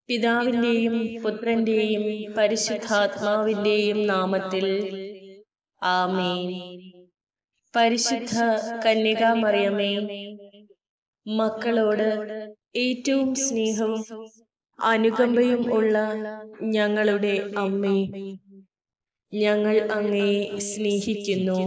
പിതാവിന്റെയും പുത്രന്റെയും പരിശുദ്ധാത്മാവിന്റെയും നാമത്തിൽ ആമേൻ പരിശുദ്ധ കന്യകാമറിയമേ മക്കളോട് ഏറ്റവും സ്നേഹവും അനുകമ്പയും ഉള്ള ഞങ്ങളുടെ അമ്മേ ഞങ്ങൾ അങ്ങയെ സ്നേഹിക്കുന്നു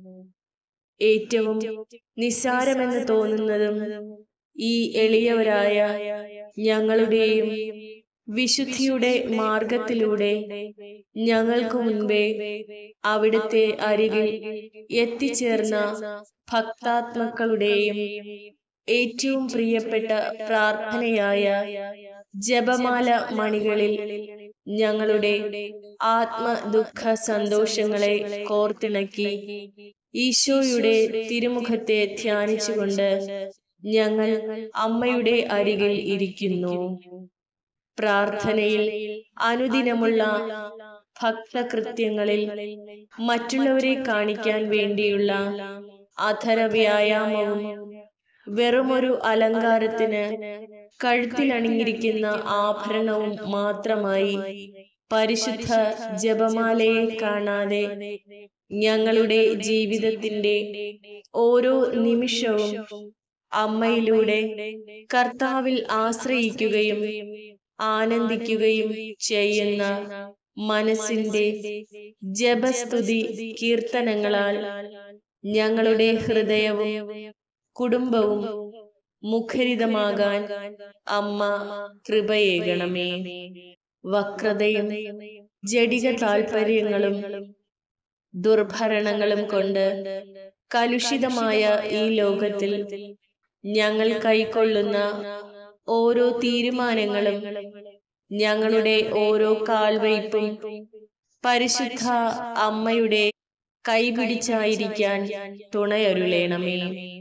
ഏറ്റവും നിസ്സാരമെന്ന് തോന്നുന്നതും ഈ എളിയവരായ ഞങ്ങളുടെയും വിശുദ്ധിയുടെ മാർഗത്തിലൂടെ ഞങ്ങൾക്ക് മുൻപേ അവിടുത്തെ അരികിൽ എത്തിച്ചേർന്ന ഭക്താത്മക്കളുടെയും ഏറ്റവും പ്രിയപ്പെട്ട പ്രാർത്ഥനയായ ജപമാല മണികളിൽ ഞങ്ങളുടെ ആത്മദുഃഖ സന്തോഷങ്ങളെ കോർത്തിണക്കി ഈശോയുടെ തിരുമുഖത്തെ ധ്യാനിച്ചുകൊണ്ട് ഞങ്ങൾ അമ്മയുടെ അരികിൽ ഇരിക്കുന്നു പ്രാർത്ഥനയിൽ അനുദിനമുള്ള ഭക്തകൃത്യങ്ങളിൽ മറ്റുള്ളവരെ കാണിക്കാൻ വേണ്ടിയുള്ള അധര വ്യായാമവും വെറുമൊരു അലങ്കാരത്തിന് കഴുത്തിലണിഞ്ഞിരിക്കുന്ന ആഭരണവും മാത്രമായി പരിശുദ്ധ ജപമാലയെ കാണാതെ ഞങ്ങളുടെ ജീവിതത്തിന്റെ ഓരോ നിമിഷവും അമ്മയിലൂടെ കർത്താവിൽ ആശ്രയിക്കുകയും ആനന്ദിക്കുകയും ചെയ്യുന്ന മനസ്സിന്റെ ജപസ്തുതി കീർത്തനങ്ങളാൽ ഞങ്ങളുടെ ഹൃദയവും കുടുംബവും മുഖരിതമാകാൻ അമ്മ കൃപയേകണമേ വക്രതയും ജഡിക താൽപര്യങ്ങളും ദുർഭരണങ്ങളും കൊണ്ട് കലുഷിതമായ ഈ ലോകത്തിൽ ഞങ്ങൾ കൈക്കൊള്ളുന്ന ഓരോ തീരുമാനങ്ങളും ഞങ്ങളുടെ ഓരോ കാൽവയ്പും പരിശുദ്ധ അമ്മയുടെ കൈപിടിച്ചായിരിക്കാൻ തുണയരുളേണമേ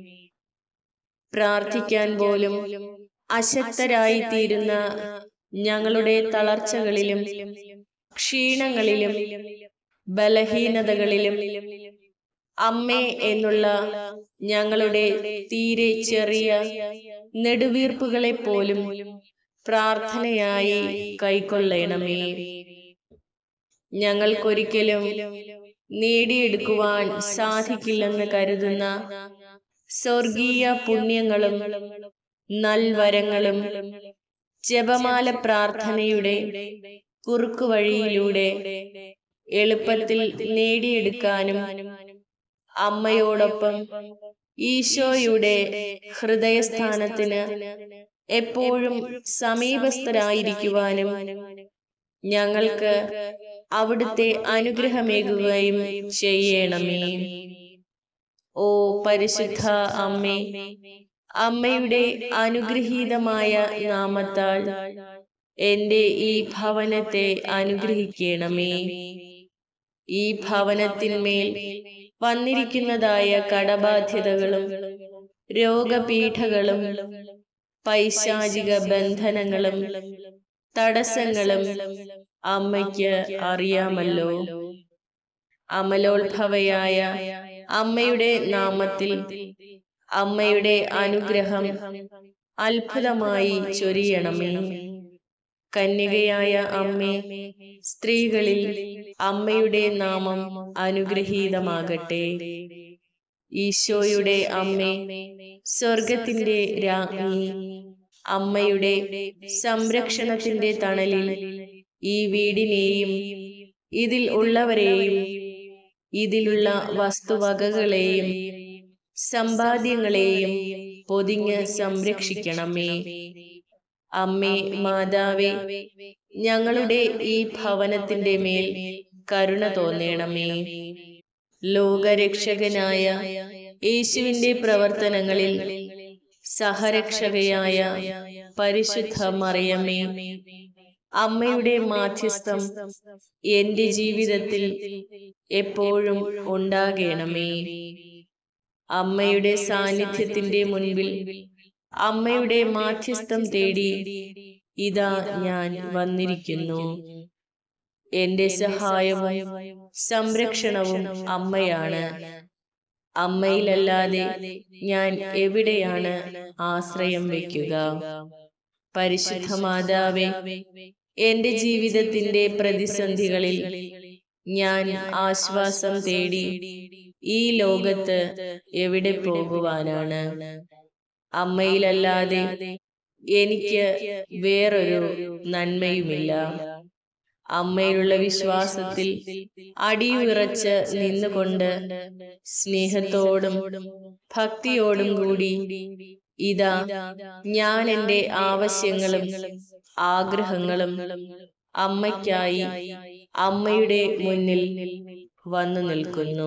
പ്രാർത്ഥിക്കാൻ പോലും അശക്തരായി തീരുന്ന ഞങ്ങളുടെ തളർച്ചകളിലും ക്ഷീണങ്ങളിലും ബലഹീനതകളിലും അമ്മേ എന്നുള്ള ഞങ്ങളുടെ തീരെ ചെറിയ നെടുവീർപ്പുകളെ പോലും പ്രാർത്ഥനയായി കൈക്കൊള്ളണമേ ഞങ്ങൾക്കൊരിക്കലും നേടിയെടുക്കുവാൻ സാധിക്കില്ലെന്ന് കരുതുന്ന സ്വർഗീയ പുണ്യങ്ങളും നൽവരങ്ങളും ജപമാല പ്രാർത്ഥനയുടെ കുറുക്കുവഴിയിലൂടെ എളുപ്പത്തിൽ നേടിയെടുക്കാനും അമ്മയോടൊപ്പം ഈശോയുടെ ഹൃദയസ്ഥാനത്തിന് എപ്പോഴും സമീപസ്ഥരായിരിക്കുവാനും ഞങ്ങൾക്ക് അവിടുത്തെ അനുഗ്രഹമേകുകയും ചെയ്യണമേ ഓ പരിശുദ്ധ അമ്മേ അമ്മയുടെ അനുഗ്രഹീതമായ നാമത്താൽ എന്റെ ഈ ഭവനത്തെ അനുഗ്രഹിക്കണമേ ഈ ഭവനത്തിന്മേൽ വന്നിരിക്കുന്നതായ കടബാധ്യതകളും രോഗപീഠകളും പൈശാചിക ബന്ധനങ്ങളും തടസ്സങ്ങളും അമ്മയ്ക്ക് അറിയാമല്ലോ അമലോത്ഭവയായ അമ്മയുടെ നാമത്തിൽ അമ്മയുടെ അനുഗ്രഹം അത്ഭുതമായി ചൊരിയണമേ കന്യകയായ അമ്മേ സ്ത്രീകളിൽ അമ്മയുടെ നാമം അനുഗ്രഹീതമാകട്ടെ ഈശോയുടെ അമ്മേ സ്വർഗത്തിന്റെ രാജ്ഞി അമ്മയുടെ സംരക്ഷണത്തിന്റെ തണലിൽ ഈ വീടിനെയും ഇതിൽ ഉള്ളവരെയും ഇതിലുള്ള വസ്തുവകകളെയും സമ്പാദ്യങ്ങളെയും പൊതിഞ്ഞ് സംരക്ഷിക്കണമേ അമ്മേ മാതാവേ ഞങ്ങളുടെ ഈ ഭവനത്തിന്റെ മേൽ കരുണ തോന്നണമേ ലോകരക്ഷകനായ യേശുവിന്റെ പ്രവർത്തനങ്ങളിൽ സഹരക്ഷകയായ പരിശുദ്ധ മറിയമ്മേ അമ്മയുടെ മാധ്യസ്ഥം എന്റെ ജീവിതത്തിൽ എപ്പോഴും ഉണ്ടാകണമേ അമ്മയുടെ സാന്നിധ്യത്തിന്റെ മുൻപിൽ അമ്മയുടെ മാധ്യസ്ഥം തേടി ഇതാ ഞാൻ വന്നിരിക്കുന്നു എന്റെ സഹായവും സംരക്ഷണവും അമ്മയാണ് അമ്മയിലല്ലാതെ ഞാൻ എവിടെയാണ് ആശ്രയം വയ്ക്കുക പരിശുദ്ധ മാതാവേ എന്റെ ജീവിതത്തിന്റെ പ്രതിസന്ധികളിൽ ഞാൻ ആശ്വാസം തേടി ഈ ലോകത്ത് എവിടെ പോകുവാനാണ് അമ്മയിലല്ലാതെ എനിക്ക് വേറൊരു നന്മയുമില്ല അമ്മയിലുള്ള വിശ്വാസത്തിൽ അടിയുറച്ച് നിന്നുകൊണ്ട് സ്നേഹത്തോടും ഭക്തിയോടും കൂടി ഇതാ ഞാൻ എൻ്റെ ആവശ്യങ്ങളും ആഗ്രഹങ്ങളും അമ്മയ്ക്കായി അമ്മയുടെ മുന്നിൽ വന്നു നിൽക്കുന്നു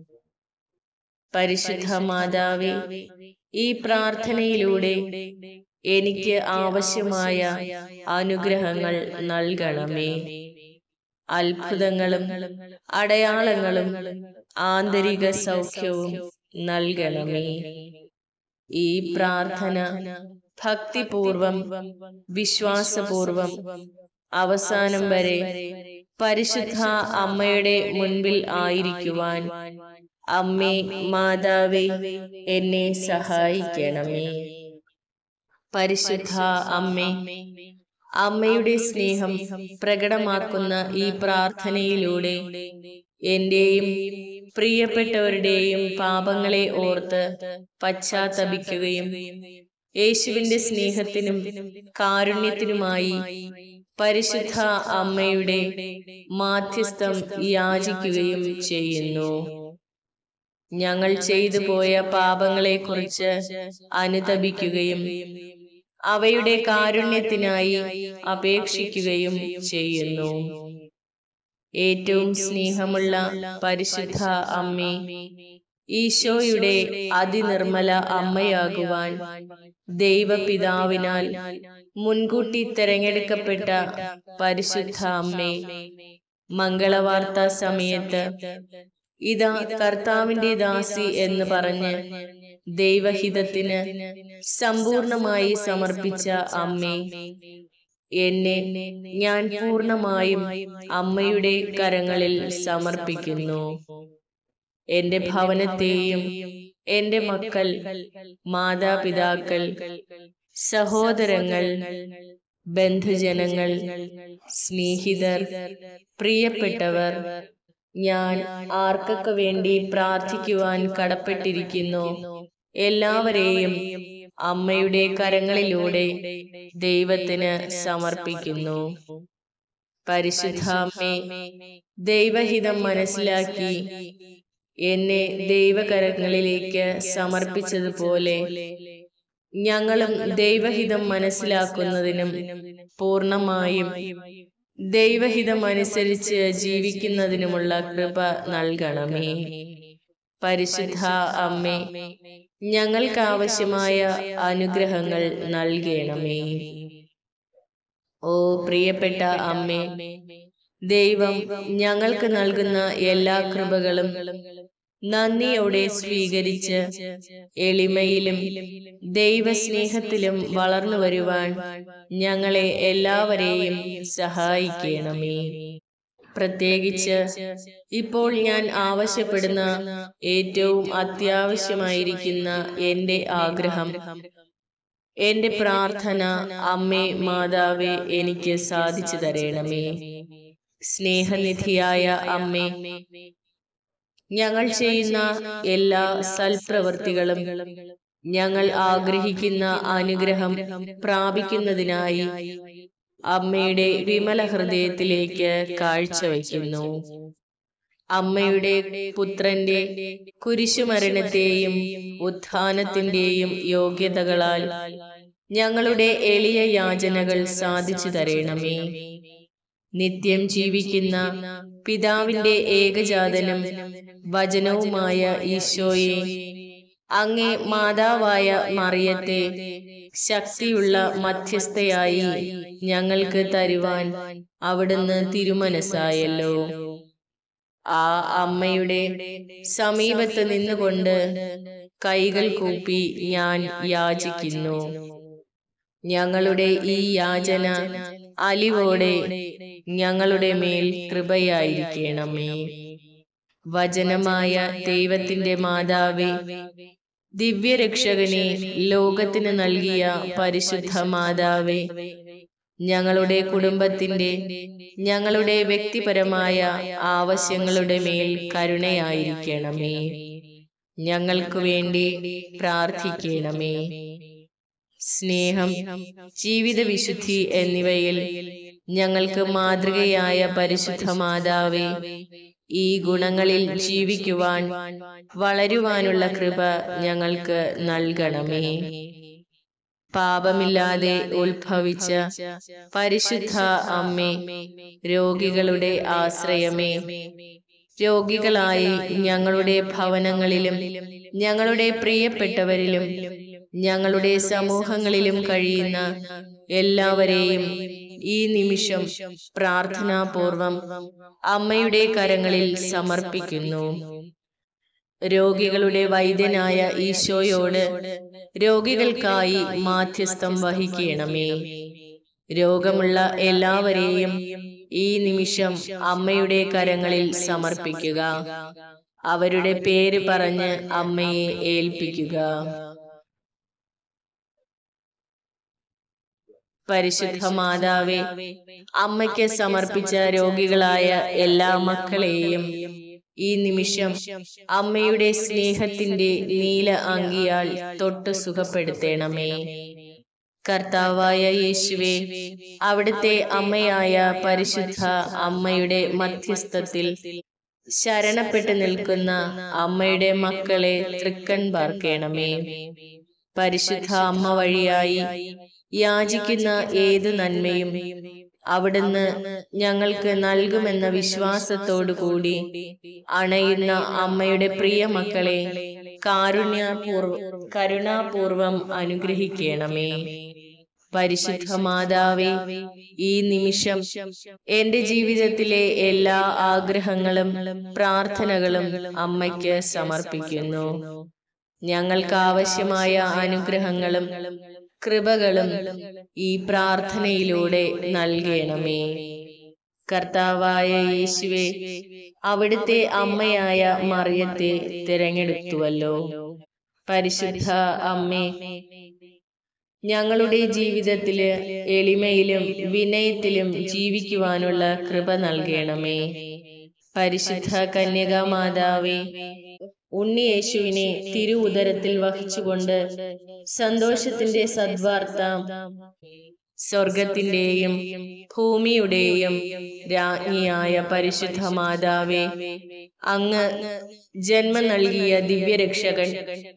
പരിശുദ്ധ മാതാവേ ഈ പ്രാർത്ഥനയിലൂടെ എനിക്ക് ആവശ്യമായ അനുഗ്രഹങ്ങൾ നൽകണമേ അത്ഭുതങ്ങളും അടയാളങ്ങളും ആന്തരിക സൗഖ്യവും നൽകണമേ ഈ പ്രാർത്ഥന ഭക്തിപൂർവം വിശ്വാസപൂർവം അവസാനം വരെ പരിശുദ്ധ അമ്മയുടെ മുൻപിൽ ആയിരിക്കുവാൻ അമ്മേ മാതാവേ എന്നെ സഹായിക്കണമേ പരിശുദ്ധ അമ്മേ അമ്മയുടെ സ്നേഹം പ്രകടമാക്കുന്ന ഈ പ്രാർത്ഥനയിലൂടെ എന്റെയും പ്രിയപ്പെട്ടവരുടെയും പാപങ്ങളെ ഓർത്ത് പശ്ചാത്തപിക്കുകയും യേശുവിന്റെ സ്നേഹത്തിനും കാരുണ്യത്തിനുമായി പരിശുദ്ധ അമ്മയുടെ മാധ്യസ്ഥം യാചിക്കുകയും ചെയ്യുന്നു ഞങ്ങൾ ചെയ്തു പോയ പാപങ്ങളെക്കുറിച്ച് അനുതപിക്കുകയും അവയുടെ കാരുണ്യത്തിനായി അപേക്ഷിക്കുകയും ചെയ്യുന്നു ഏറ്റവും സ്നേഹമുള്ള പരിശുദ്ധ അമ്മേ ഈശോയുടെ അതിനിർമ്മല അമ്മയാകുവാൻ ദൈവപിതാവിനാൽ മുൻകൂട്ടി തെരഞ്ഞെടുക്കപ്പെട്ട പരിശുദ്ധ അമ്മേ മംഗളവാർത്ത സമയത്ത് ഇതാ കർത്താവിന്റെ ദാസി എന്ന് പറഞ്ഞ് ദൈവഹിതത്തിന് സമ്പൂർണമായി സമർപ്പിച്ച അമ്മേ എന്നെ ഞാൻ പൂർണമായും അമ്മയുടെ കരങ്ങളിൽ സമർപ്പിക്കുന്നു എന്റെ ഭവനത്തെയും എന്റെ മക്കൾ മാതാപിതാക്കൾ സഹോദരങ്ങൾ ബന്ധുജനങ്ങൾ സ്നേഹിതർ പ്രിയപ്പെട്ടവർ ഞാൻ ആർക്കൊക്കെ വേണ്ടി പ്രാർത്ഥിക്കുവാൻ കടപ്പെട്ടിരിക്കുന്നു എല്ലാവരെയും അമ്മയുടെ കരങ്ങളിലൂടെ ദൈവത്തിന് സമർപ്പിക്കുന്നു പരിശുദ്ധ അമ്മേ ദൈവഹിതം മനസ്സിലാക്കി എന്നെ ദൈവകരങ്ങളിലേക്ക് സമർപ്പിച്ചതുപോലെ ഞങ്ങളും ദൈവഹിതം മനസ്സിലാക്കുന്നതിനും പൂർണമായും ദൈവഹിതം അനുസരിച്ച് ജീവിക്കുന്നതിനുമുള്ള കൃപ നൽകണമേ പരിശുദ്ധ അമ്മേ ഞങ്ങൾക്ക് ആവശ്യമായ അനുഗ്രഹങ്ങൾ നൽകണമേ ഓ പ്രിയപ്പെട്ട അമ്മേ ദൈവം ഞങ്ങൾക്ക് നൽകുന്ന എല്ലാ കൃപകളും നന്ദിയോടെ സ്വീകരിച്ച് എളിമയിലും ദൈവസ്നേഹത്തിലും വളർന്നു വരുവാൻ ഞങ്ങളെ എല്ലാവരെയും സഹായിക്കണമേ പ്രത്യേകിച്ച് ഇപ്പോൾ ഞാൻ ആവശ്യപ്പെടുന്ന ഏറ്റവും അത്യാവശ്യമായിരിക്കുന്ന എന്റെ ആഗ്രഹം എന്റെ പ്രാർത്ഥന അമ്മേ മാതാവേ എനിക്ക് സാധിച്ചു തരണമേ സ്നേഹനിധിയായ അമ്മേ ഞങ്ങൾ ചെയ്യുന്ന എല്ലാ സൽപ്രവൃത്തികളും ഞങ്ങൾ ആഗ്രഹിക്കുന്ന അനുഗ്രഹം പ്രാപിക്കുന്നതിനായി അമ്മയുടെ വിമല ഹൃദയത്തിലേക്ക് കാഴ്ചവെക്കുന്നു അമ്മയുടെ പുത്രന്റെ കുരിശുമരണത്തെയും ഉത്ഥാനത്തിന്റെയും യോഗ്യതകളാൽ ഞങ്ങളുടെ എളിയ യാചനകൾ സാധിച്ചു തരണമേ നിത്യം ജീവിക്കുന്ന പിതാവിന്റെ ഏകജാതനും വചനവുമായ ഈശോയെ അങ്ങേ മാതാവായ മറിയത്തെ ശക്തിയുള്ള മധ്യസ്ഥയായി ഞങ്ങൾക്ക് തരുവാൻ അവിടുന്ന് തിരുമനസ്സായല്ലോ ആ അമ്മയുടെ സമീപത്ത് നിന്നുകൊണ്ട് കൈകൾ കൂപ്പി ഞാൻ യാചിക്കുന്നു ഞങ്ങളുടെ ഈ യാചന അലിവോടെ ഞങ്ങളുടെ മേൽ കൃപയായിരിക്കണമേ വചനമായ ദൈവത്തിന്റെ മാതാവേ ദിവ്യരക്ഷകനെ ലോകത്തിന് നൽകിയ പരിശുദ്ധ മാതാവേ ഞങ്ങളുടെ കുടുംബത്തിന്റെ ഞങ്ങളുടെ വ്യക്തിപരമായ ആവശ്യങ്ങളുടെ മേൽ കരുണയായിരിക്കണമേ ഞങ്ങൾക്ക് വേണ്ടി പ്രാർത്ഥിക്കണമേ സ്നേഹം ജീവിത വിശുദ്ധി എന്നിവയിൽ ഞങ്ങൾക്ക് മാതൃകയായ പരിശുദ്ധ മാതാവേ ഈ ഗുണങ്ങളിൽ ജീവിക്കുവാൻ വളരുവാനുള്ള കൃപ ഞങ്ങൾക്ക് നൽകണമേ പാപമില്ലാതെ ഉത്ഭവിച്ച പരിശുദ്ധ അമ്മേ രോഗികളുടെ ആശ്രയമേ രോഗികളായി ഞങ്ങളുടെ ഭവനങ്ങളിലും ഞങ്ങളുടെ പ്രിയപ്പെട്ടവരിലും ഞങ്ങളുടെ സമൂഹങ്ങളിലും കഴിയുന്ന എല്ലാവരെയും ഈ നിമിഷം പ്രാർത്ഥനാപൂർവം അമ്മയുടെ കരങ്ങളിൽ സമർപ്പിക്കുന്നു രോഗികളുടെ വൈദ്യനായ ഈശോയോട് രോഗികൾക്കായി മാധ്യസ്ഥം വഹിക്കണമേ രോഗമുള്ള എല്ലാവരെയും ഈ നിമിഷം അമ്മയുടെ കരങ്ങളിൽ സമർപ്പിക്കുക അവരുടെ പേര് പറഞ്ഞ് അമ്മയെ ഏൽപ്പിക്കുക പരിശുദ്ധ മാതാവേ അമ്മയ്ക്ക് സമർപ്പിച്ച രോഗികളായ എല്ലാ മക്കളെയും ഈ നിമിഷം അമ്മയുടെ സ്നേഹത്തിന്റെ നീല അങ്കിയാൽ തൊട്ട് സുഖപ്പെടുത്തണമേ കർത്താവായ യേശുവേ അവിടുത്തെ അമ്മയായ പരിശുദ്ധ അമ്മയുടെ മധ്യസ്ഥത്തിൽ ശരണപ്പെട്ടു നിൽക്കുന്ന അമ്മയുടെ മക്കളെ തൃക്കൺ പാർക്കണമേ പരിശുദ്ധ അമ്മ വഴിയായി യാചിക്കുന്ന ഏതു നന്മയും അവിടുന്ന് ഞങ്ങൾക്ക് നൽകുമെന്ന വിശ്വാസത്തോടു കൂടി അണയുന്ന അമ്മയുടെ പ്രിയ മക്കളെ കാരുണ്യപൂർവ കരുണാപൂർവം അനുഗ്രഹിക്കണമേ പരിശുദ്ധ മാതാവേ ഈ നിമിഷം എന്റെ ജീവിതത്തിലെ എല്ലാ ആഗ്രഹങ്ങളും പ്രാർത്ഥനകളും അമ്മയ്ക്ക് സമർപ്പിക്കുന്നു ഞങ്ങൾക്ക് ആവശ്യമായ അനുഗ്രഹങ്ങളും കൃപകളും ഈ പ്രാർത്ഥനയിലൂടെ നൽകണമേ കർത്താവായ യേശുവെ അവിടുത്തെ അമ്മയായ മറിയത്തെ തിരഞ്ഞെടുത്തുവല്ലോ പരിശുദ്ധ അമ്മേ ഞങ്ങളുടെ ജീവിതത്തില് എളിമയിലും വിനയത്തിലും ജീവിക്കുവാനുള്ള കൃപ നൽകണമേ പരിശുദ്ധ കന്യകാമാതാവേ ഉണ്ണിയേശുവിനെ തിരുവുദരത്തിൽ വഹിച്ചുകൊണ്ട് സന്തോഷത്തിന്റെ സദ്വാർത്ത സ്വർഗത്തിന്റെയും ഭൂമിയുടെയും രാജ്ഞിയായ പരിശുദ്ധ മാതാവേ അങ്ങ് ജന്മം നൽകിയ ദിവ്യരക്ഷകൻ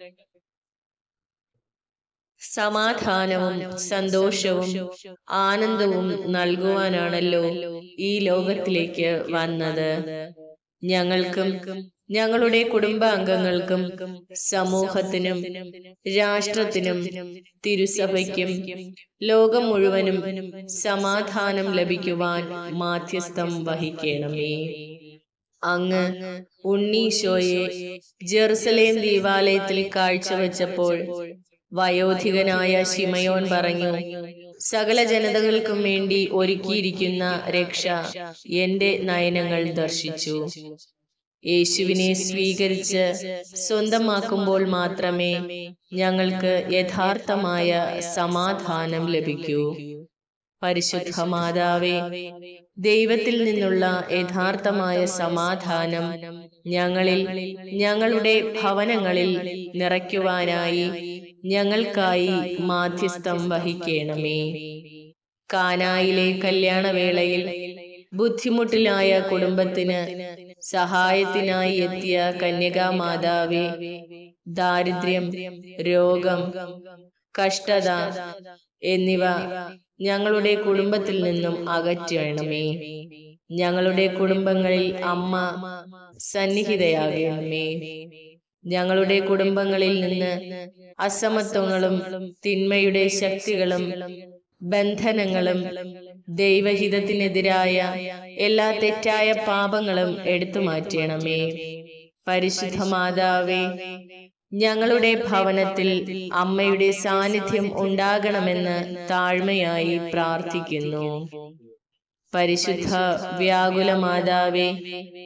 സമാധാനവും സന്തോഷവും ആനന്ദവും നൽകുവാനാണല്ലോ ഈ ലോകത്തിലേക്ക് വന്നത് ഞങ്ങൾക്കും ഞങ്ങളുടെ കുടുംബാംഗങ്ങൾക്കും സമൂഹത്തിനും രാഷ്ട്രത്തിനും തിരുസഭയ്ക്കും ലോകം മുഴുവനും സമാധാനം ലഭിക്കുവാൻ മാധ്യസ്ഥം വഹിക്കണമേ അങ്ങ് ഉണ്ണീശോയെ ജെറുസലേം ദീപാലയത്തിൽ കാഴ്ചവെച്ചപ്പോൾ വയോധികനായ ശിമയോൻ പറഞ്ഞു സകല ജനതകൾക്കും വേണ്ടി ഒരുക്കിയിരിക്കുന്ന രക്ഷ എന്റെ നയനങ്ങൾ ദർശിച്ചു യേശുവിനെ സ്വീകരിച്ച് സ്വന്തമാക്കുമ്പോൾ മാത്രമേ ഞങ്ങൾക്ക് യഥാർത്ഥമായ സമാധാനം ലഭിക്കൂ പരിശുദ്ധ മാതാവേ ദൈവത്തിൽ നിന്നുള്ള യഥാർത്ഥമായ സമാധാനം ഞങ്ങളിൽ ഞങ്ങളുടെ ഭവനങ്ങളിൽ നിറയ്ക്കുവാനായി ഞങ്ങൾക്കായി മാധ്യസ്ഥം വഹിക്കണമേ കാനായിലെ കല്യാണവേളയിൽ ബുദ്ധിമുട്ടിലായ കുടുംബത്തിന് സഹായത്തിനായി എത്തിയ കന്യകാ മാതാവേ ദാരിദ്ര്യം രോഗം കഷ്ടത എന്നിവ ഞങ്ങളുടെ കുടുംബത്തിൽ നിന്നും അകറ്റണമേ ഞങ്ങളുടെ കുടുംബങ്ങളിൽ അമ്മ സന്നിഹിതയാകണമേ ഞങ്ങളുടെ കുടുംബങ്ങളിൽ നിന്ന് അസമത്വങ്ങളും തിന്മയുടെ ശക്തികളും ബന്ധനങ്ങളും ദൈവഹിതത്തിനെതിരായ എല്ലാ തെറ്റായ പാപങ്ങളും എടുത്തു മാറ്റണമേ പരിശുദ്ധ മാതാവേ ഞങ്ങളുടെ ഭവനത്തിൽ അമ്മയുടെ സാന്നിധ്യം ഉണ്ടാകണമെന്ന് താഴ്മയായി പ്രാർത്ഥിക്കുന്നു പരിശുദ്ധ വ്യാകുല മാതാവേ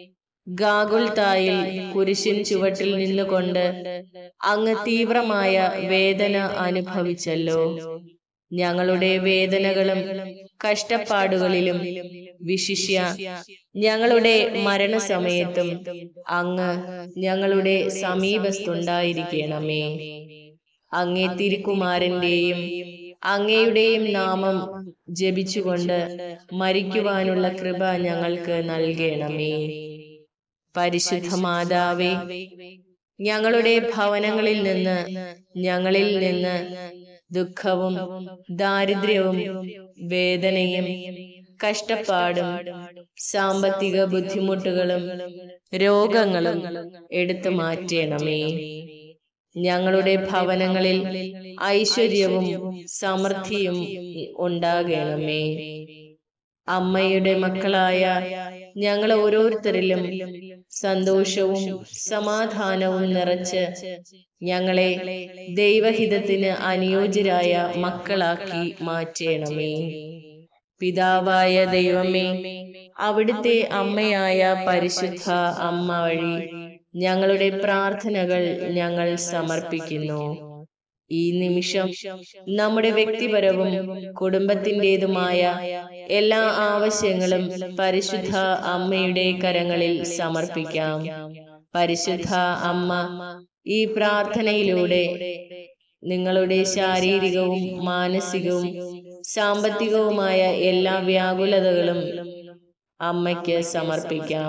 ഗാഗുൽത്തായിൽ കുരിശിൻ ചുവട്ടിൽ നിന്നുകൊണ്ട് അങ്ങ് തീവ്രമായ വേദന അനുഭവിച്ചല്ലോ ഞങ്ങളുടെ വേദനകളും കഷ്ടപ്പാടുകളിലും വിശിഷ്യ ഞങ്ങളുടെ മരണസമയത്തും അങ്ങ് ഞങ്ങളുടെ സമീപത്തുണ്ടായിരിക്കണമേ അങ്ങേ തിരുക്കുമാരന്റെയും അങ്ങയുടെയും നാമം ജപിച്ചുകൊണ്ട് മരിക്കുവാനുള്ള കൃപ ഞങ്ങൾക്ക് നൽകണമേ പരിശുദ്ധ മാതാവേ ഞങ്ങളുടെ ഭവനങ്ങളിൽ നിന്ന് ഞങ്ങളിൽ നിന്ന് ദുഃഖവും ദാരിദ്ര്യവും വേദനയും കഷ്ടപ്പാടും സാമ്പത്തിക ബുദ്ധിമുട്ടുകളും രോഗങ്ങളും എടുത്തു മാറ്റണമേ ഞങ്ങളുടെ ഭവനങ്ങളിൽ ഐശ്വര്യവും സമൃദ്ധിയും ഉണ്ടാകണമേ അമ്മയുടെ മക്കളായ ഞങ്ങൾ ഓരോരുത്തരിലും സന്തോഷവും സമാധാനവും നിറച്ച് ഞങ്ങളെ ദൈവഹിതത്തിന് അനുയോജ്യരായ മക്കളാക്കി മാറ്റണമേ പിതാവായ ദൈവമേ അവിടുത്തെ അമ്മയായ പരിശുദ്ധ അമ്മ വഴി ഞങ്ങളുടെ പ്രാർത്ഥനകൾ ഞങ്ങൾ സമർപ്പിക്കുന്നു ഈ നിമിഷം നമ്മുടെ വ്യക്തിപരവും കുടുംബത്തിൻ്റെതുമായ എല്ലാ ആവശ്യങ്ങളും പരിശുദ്ധ അമ്മയുടെ കരങ്ങളിൽ സമർപ്പിക്കാം പരിശുദ്ധ അമ്മ ഈ പ്രാർത്ഥനയിലൂടെ നിങ്ങളുടെ ശാരീരികവും മാനസികവും സാമ്പത്തികവുമായ എല്ലാ വ്യാകുലതകളും അമ്മയ്ക്ക് സമർപ്പിക്കാം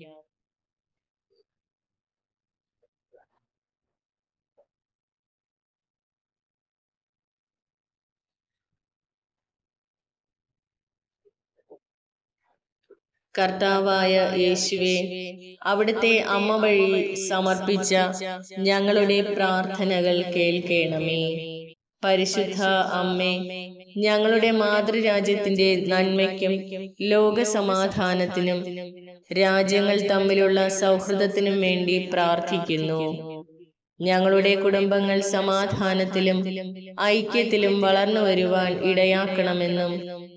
കർത്താവായ യേശുവെ അവിടുത്തെ അമ്മ വഴി സമർപ്പിച്ച ഞങ്ങളുടെ പ്രാർത്ഥനകൾ കേൾക്കണമേ പരിശുദ്ധ അമ്മേ ഞങ്ങളുടെ മാതൃരാജ്യത്തിന്റെ നന്മയ്ക്കും ലോകസമാധാനത്തിനും രാജ്യങ്ങൾ തമ്മിലുള്ള സൗഹൃദത്തിനും വേണ്ടി പ്രാർത്ഥിക്കുന്നു ഞങ്ങളുടെ കുടുംബങ്ങൾ സമാധാനത്തിലും ഐക്യത്തിലും വളർന്നു വരുവാൻ ഇടയാക്കണമെന്നും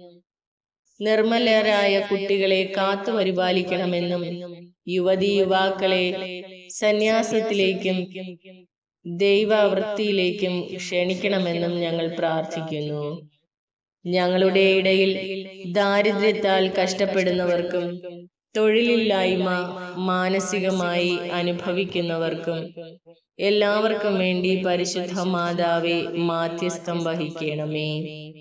നിർമ്മലരായ കുട്ടികളെ കാത്തു പരിപാലിക്കണമെന്നും യുവതി യുവാക്കളെ സന്യാസത്തിലേക്കും ദൈവവൃത്തിയിലേക്കും ക്ഷണിക്കണമെന്നും ഞങ്ങൾ പ്രാർത്ഥിക്കുന്നു ഞങ്ങളുടെ ഇടയിൽ ദാരിദ്ര്യത്താൽ കഷ്ടപ്പെടുന്നവർക്കും തൊഴിലില്ലായ്മ മാനസികമായി അനുഭവിക്കുന്നവർക്കും എല്ലാവർക്കും വേണ്ടി പരിശുദ്ധ മാതാവെ മാധ്യസ്ഥം വഹിക്കണമേ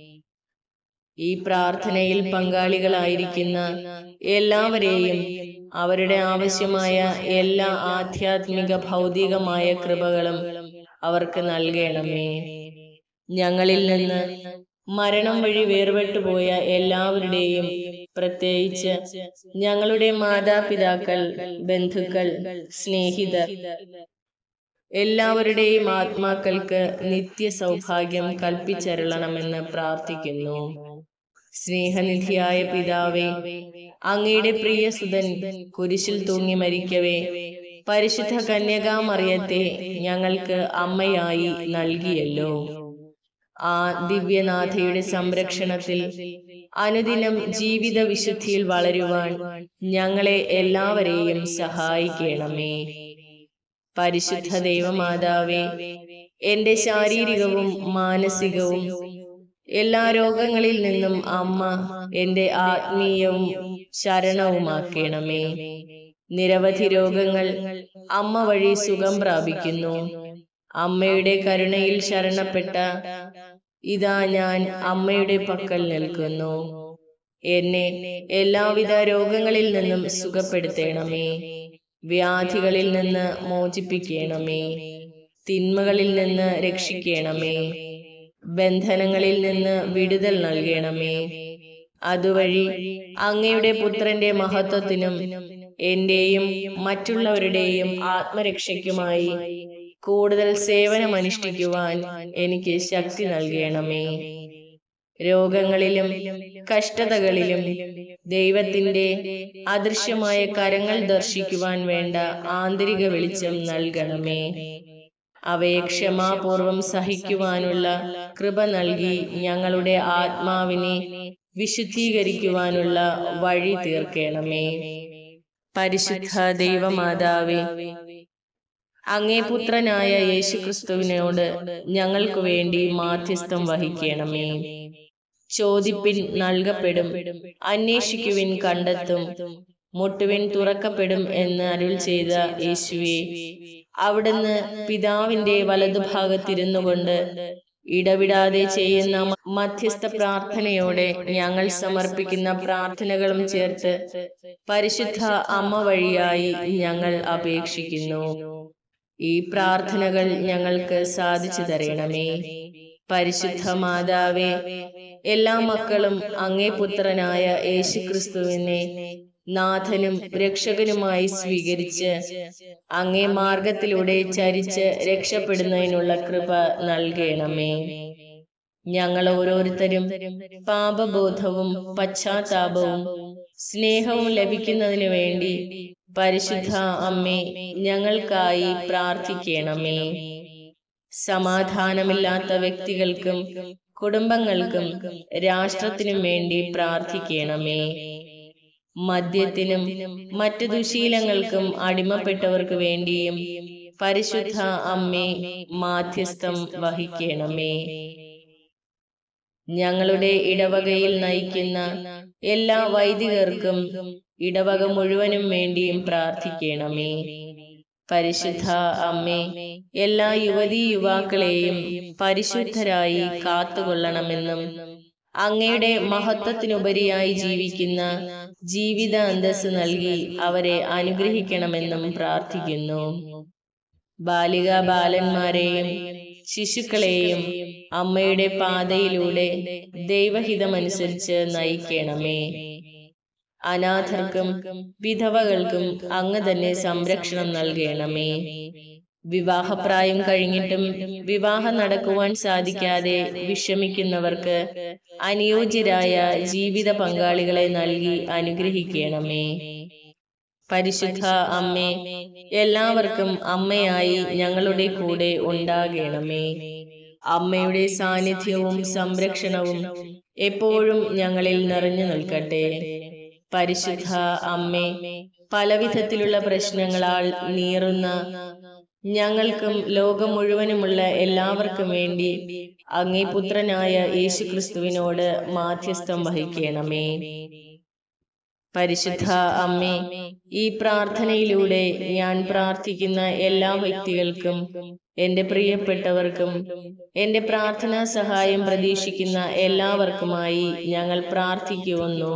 ഈ പ്രാർത്ഥനയിൽ പങ്കാളികളായിരിക്കുന്ന എല്ലാവരെയും അവരുടെ ആവശ്യമായ എല്ലാ ആധ്യാത്മിക ഭൗതികമായ കൃപകളും അവർക്ക് നൽകണമേ ഞങ്ങളിൽ നിന്ന് മരണം വഴി വേർപെട്ടു പോയ എല്ലാവരുടെയും പ്രത്യേകിച്ച് ഞങ്ങളുടെ മാതാപിതാക്കൾ ബന്ധുക്കൾ സ്നേഹിതർ എല്ലാവരുടെയും ആത്മാക്കൾക്ക് നിത്യ സൗഭാഗ്യം കൽപ്പിച്ചരുളണമെന്ന് പ്രാർത്ഥിക്കുന്നു സ്നേഹനിധിയായ പിതാവേ അങ്ങയുടെ പ്രിയസുതൻ കുരിശിൽ തൂങ്ങി മരിക്കവേ പരിശുദ്ധ കന്യകാമറിയത്തെ ഞങ്ങൾക്ക് അമ്മയായി നൽകിയല്ലോ ആ ദിവ്യനാഥയുടെ സംരക്ഷണത്തിൽ അനുദിനം ജീവിത വിശുദ്ധിയിൽ വളരുവാൻ ഞങ്ങളെ എല്ലാവരെയും സഹായിക്കണമേ പരിശുദ്ധ ദൈവമാതാവേ എന്റെ ശാരീരികവും മാനസികവും എല്ലാ രോഗങ്ങളിൽ നിന്നും അമ്മ എന്റെ ആത്മീയവും ശരണവുമാക്കണമേ നിരവധി രോഗങ്ങൾ അമ്മ വഴി സുഖം പ്രാപിക്കുന്നു അമ്മയുടെ കരുണയിൽ ശരണപ്പെട്ട ഇതാ ഞാൻ അമ്മയുടെ പക്കൽ നിൽക്കുന്നു എന്നെ എല്ലാവിധ രോഗങ്ങളിൽ നിന്നും സുഖപ്പെടുത്തണമേ വ്യാധികളിൽ നിന്ന് മോചിപ്പിക്കണമേ തിന്മകളിൽ നിന്ന് രക്ഷിക്കണമേ ബന്ധനങ്ങളിൽ നിന്ന് വിടുതൽ നൽകണമേ അതുവഴി അങ്ങയുടെ പുത്രന്റെ മഹത്വത്തിനും എന്റെയും മറ്റുള്ളവരുടെയും ആത്മരക്ഷയ്ക്കുമായി കൂടുതൽ സേവനമനുഷ്ഠിക്കുവാൻ എനിക്ക് ശക്തി നൽകണമേ രോഗങ്ങളിലും കഷ്ടതകളിലും ദൈവത്തിന്റെ അദൃശ്യമായ കരങ്ങൾ ദർശിക്കുവാൻ വേണ്ട ആന്തരിക വെളിച്ചം നൽകണമേ അവയെ ക്ഷമാപൂർവം സഹിക്കുവാനുള്ള കൃപ നൽകി ഞങ്ങളുടെ ആത്മാവിനെ വിശുദ്ധീകരിക്കുവാനുള്ള വഴി തീർക്കണമേ പരിശുദ്ധ ദൈവമാതാവേ അങ്ങേ പുത്രനായ യേശുക്രിസ്തുവിനോട് ഞങ്ങൾക്ക് വേണ്ടി മാധ്യസ്ഥം വഹിക്കണമേ ചോദിപ്പിൻ നൽകപ്പെടും അന്വേഷിക്കുവിൻ കണ്ടെത്തും മുട്ടുവിൻ തുറക്കപ്പെടും എന്ന് അരുൾ ചെയ്ത യേശുവെ അവിടുന്ന് പിതാവിന്റെ വലതുഭാഗത്തിരുന്നു കൊണ്ട് ഇടവിടാതെ ചെയ്യുന്ന മധ്യസ്ഥ പ്രാർത്ഥനയോടെ ഞങ്ങൾ സമർപ്പിക്കുന്ന പ്രാർത്ഥനകളും ചേർത്ത് പരിശുദ്ധ അമ്മ വഴിയായി ഞങ്ങൾ അപേക്ഷിക്കുന്നു ഈ പ്രാർത്ഥനകൾ ഞങ്ങൾക്ക് സാധിച്ചു തരണമേ പരിശുദ്ധ മാതാവേ എല്ലാ മക്കളും അങ്ങേ പുത്രനായ യേശുക്രിസ്തുവിനെ നാഥനും രക്ഷകനുമായി സ്വീകരിച്ച് അങ്ങേ മാർഗത്തിലൂടെ ചരിച്ച് രക്ഷപ്പെടുന്നതിനുള്ള കൃപ നൽകണമേ ഞങ്ങൾ ഓരോരുത്തരും പാപബോധവും പശ്ചാത്താപവും സ്നേഹവും ലഭിക്കുന്നതിനു വേണ്ടി പരിശുദ്ധ അമ്മേ ഞങ്ങൾക്കായി പ്രാർത്ഥിക്കണമേ സമാധാനമില്ലാത്ത വ്യക്തികൾക്കും കുടുംബങ്ങൾക്കും രാഷ്ട്രത്തിനും വേണ്ടി പ്രാർത്ഥിക്കണമേ മദ്യത്തിനും മറ്റു ദുശീലങ്ങൾക്കും അടിമപ്പെട്ടവർക്ക് വേണ്ടിയും പരിശുദ്ധ അമ്മേ മാധ്യസ്ഥം വഹിക്കണമേ ഞങ്ങളുടെ ഇടവകയിൽ നയിക്കുന്ന എല്ലാ വൈദികർക്കും ഇടവക മുഴുവനും വേണ്ടിയും പ്രാർത്ഥിക്കണമേ പരിശുദ്ധ അമ്മേ എല്ലാ യുവതീ യുവാക്കളെയും പരിശുദ്ധരായി കാത്തുകൊള്ളണമെന്നും അങ്ങയുടെ മഹത്വത്തിനുപരിയായി ജീവിക്കുന്ന ജീവിത അന്തസ് നൽകി അവരെ അനുഗ്രഹിക്കണമെന്നും പ്രാർത്ഥിക്കുന്നു ബാലിക ബാലന്മാരെയും ശിശുക്കളെയും അമ്മയുടെ പാതയിലൂടെ ദൈവഹിതമനുസരിച്ച് നയിക്കണമേ അനാഥർക്കും വിധവകൾക്കും അങ്ങ് തന്നെ സംരക്ഷണം നൽകണമേ വിവാഹപ്രായം കഴിഞ്ഞിട്ടും വിവാഹം നടക്കുവാൻ സാധിക്കാതെ വിഷമിക്കുന്നവർക്ക് അനുയോജ്യരായ ജീവിത പങ്കാളികളെ നൽകി അനുഗ്രഹിക്കണമേ പരിശുദ്ധ അമ്മേ എല്ലാവർക്കും അമ്മയായി ഞങ്ങളുടെ കൂടെ ഉണ്ടാകണമേ അമ്മയുടെ സാന്നിധ്യവും സംരക്ഷണവും എപ്പോഴും ഞങ്ങളിൽ നിറഞ്ഞു നിൽക്കട്ടെ പരിശുദ്ധ അമ്മേ പലവിധത്തിലുള്ള പ്രശ്നങ്ങളാൽ നീറുന്ന ഞങ്ങൾക്കും ലോകം മുഴുവനുമുള്ള എല്ലാവർക്കും വേണ്ടി അങ്ങേ പുത്രനായ യേശുക്രിസ്തുവിനോട് മാധ്യസ്ഥം വഹിക്കണമേ പരിശുദ്ധ അമ്മേ ഈ പ്രാർത്ഥനയിലൂടെ ഞാൻ പ്രാർത്ഥിക്കുന്ന എല്ലാ വ്യക്തികൾക്കും എന്റെ പ്രിയപ്പെട്ടവർക്കും എന്റെ പ്രാർത്ഥനാ സഹായം പ്രതീക്ഷിക്കുന്ന എല്ലാവർക്കുമായി ഞങ്ങൾ പ്രാർത്ഥിക്കുവന്നു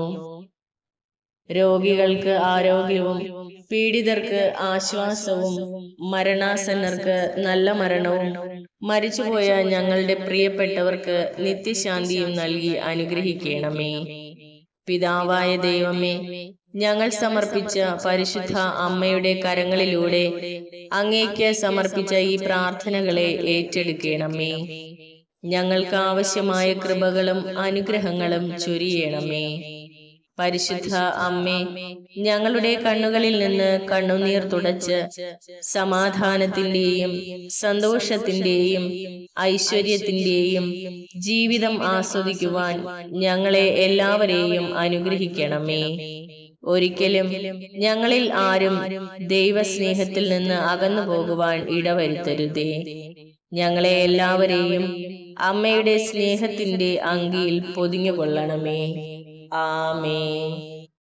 രോഗികൾക്ക് ആരോഗ്യവും പീഡിതർക്ക് ആശ്വാസവും മരണാസന്നർക്ക് നല്ല മരണവും മരിച്ചുപോയ ഞങ്ങളുടെ പ്രിയപ്പെട്ടവർക്ക് നിത്യശാന്തിയും നൽകി അനുഗ്രഹിക്കണമേ പിതാവായ ദൈവമേ ഞങ്ങൾ സമർപ്പിച്ച പരിശുദ്ധ അമ്മയുടെ കരങ്ങളിലൂടെ അങ്ങേക്ക് സമർപ്പിച്ച ഈ പ്രാർത്ഥനകളെ ഏറ്റെടുക്കണമേ ഞങ്ങൾക്ക് ആവശ്യമായ കൃപകളും അനുഗ്രഹങ്ങളും ചൊരിയണമേ പരിശുദ്ധ അമ്മേ ഞങ്ങളുടെ കണ്ണുകളിൽ നിന്ന് കണ്ണുനീർ തുടച്ച് സമാധാനത്തിന്റെയും സന്തോഷത്തിന്റെയും ഐശ്വര്യത്തിന്റെയും ജീവിതം ആസ്വദിക്കുവാൻ ഞങ്ങളെ എല്ലാവരെയും അനുഗ്രഹിക്കണമേ ഒരിക്കലും ഞങ്ങളിൽ ആരും ദൈവസ്നേഹത്തിൽ നിന്ന് അകന്നു പോകുവാൻ ഇടവരുത്തരുതേ ഞങ്ങളെ എല്ലാവരെയും അമ്മയുടെ സ്നേഹത്തിന്റെ അങ്കിയിൽ പൊതിഞ്ഞുകൊള്ളണമേ ആമേ